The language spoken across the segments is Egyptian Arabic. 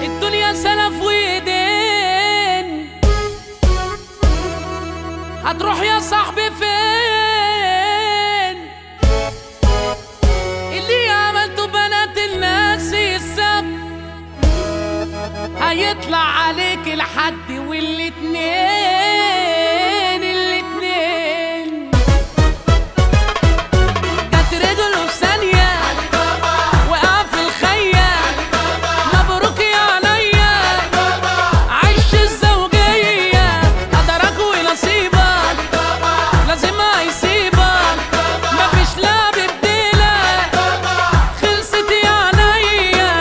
الدنيا سلف وايدين هتروح يا صاحبي فين اللي عملته بنات الناس السبت هيطلع عليك الحد والاتنين الاتنين جت رجله في ثانية وقع في الخيال مبروك يا عينيا عيش الزوجية قدرك ونصيبك لازم هيسيبك مفيش لعب بديلك خلصت يا عينيا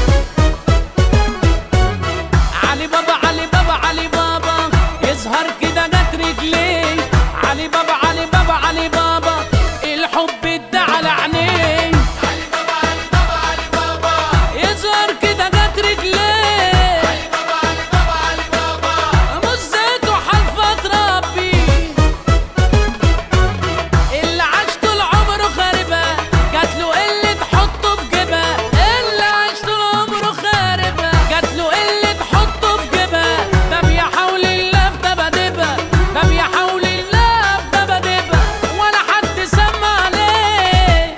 علي بابا علي بابا علي بابا يظهر كده جت رجليه علي بابا علي بابا علي بابا الحب ادعى على عينيه يظهر كده جت رجليه مزته حلفة تربي اللي عاش طول عمره خاربة جات له اللي تحطه في جيبها اللي عاش طول عمره خاربة جات له اللي تحطه في جيبها ده بيحاول الله في دبادبها ده بيحاول الله في دبادبها ولا حد سمع عليه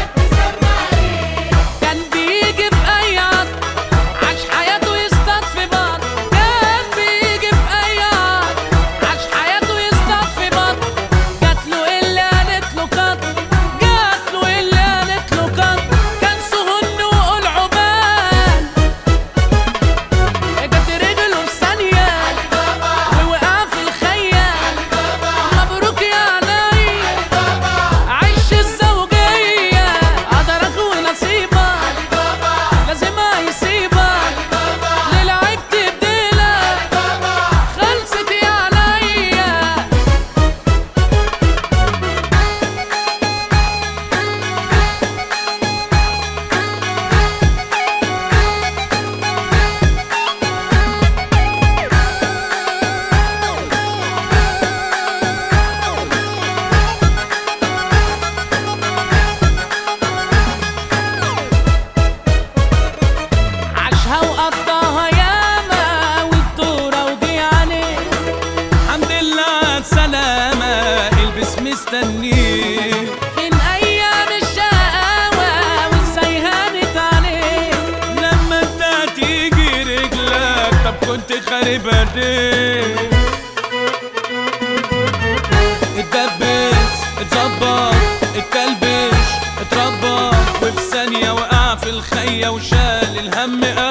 كان بيجي في اي عط عاش حياته يصطاد في بط كان بيجي في اي عط عاش حياته يصطاد في بط جات له اللي قالت له قط جات له اللي قالت له قط كان سهن وقول عبال جت رجله في ثانية ووقع في الخيال مبروك يا عيني عيش الزوجية قدرك ونصيبك لازم هيسيبك ليه لعبت بديلك خلصت يا عينيا عاشها وقضاها ياما والدورة وجي عليه الحمد لله على السلامة البس مستنيه فين أيام الشقاوة وازاي هانت عليه لما انت تيجي رجلك طب كنت خاربها ليه اتدبس اتظبط اتكلبش اتربى وفي ثانية وقع في الخية وشال الهم